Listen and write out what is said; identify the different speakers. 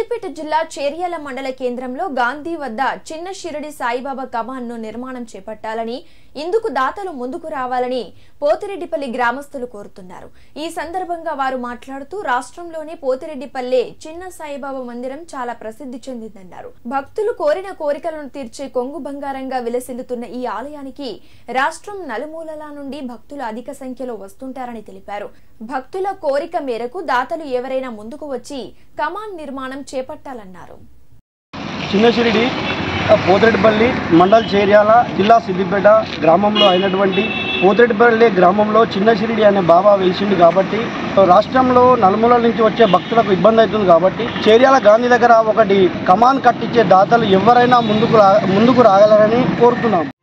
Speaker 1: సిద్దిపేట జిల్లా చేర్యాల మండల కేంద్రంలో గాంధీ వద్ద చిన్న షిరడి సాయిబాబా కమాన్ ను నిర్మాణం చేపట్టాలని ఇందుకు దాతలు ముందుకు రావాలని పోతిరెడ్డిపల్లి గ్రామస్తులు కోరుతున్నారు ఈ సందర్భంగా వారు మాట్లాడుతూ రాష్ట్రంలోనే పోతిరెడ్డిపల్లె చిన్న సాయిబాబా మందిరం చాలా ప్రసిద్ధి చెందిందన్నారు భక్తులు కోరిన కోరికలను తీర్చే కొంగు బంగారంగా విలసిల్లుతున్న ఈ ఆలయానికి రాష్ట్రం నలుమూలల నుండి భక్తులు అధిక సంఖ్యలో వస్తుంటారని తెలిపారు భక్తుల కోరిక మేరకు దాతలు ఎవరైనా ముందుకు వచ్చి కమాన్ నిర్మాణం చేపట్టాలన్నారు
Speaker 2: చిన్నషిరిడి పోతిరెడ్డిపల్లి మండల్ చేర్యాల జిల్లా సిద్దిపేట గ్రామంలో అయినటువంటి పోతిరెడ్డిపల్లి గ్రామంలో చిన్నషిరిడి అనే బాబా వెలిసిండు కాబట్టి రాష్ట్రంలో నలుమూలల నుంచి వచ్చే భక్తులకు ఇబ్బంది అవుతుంది కాబట్టి చేర్యాల గాంధీ దగ్గర ఒకటి కమాన్ కట్టించే దాతలు ఎవరైనా ముందుకు రా ముందుకు రాగలరని కోరుతున్నాం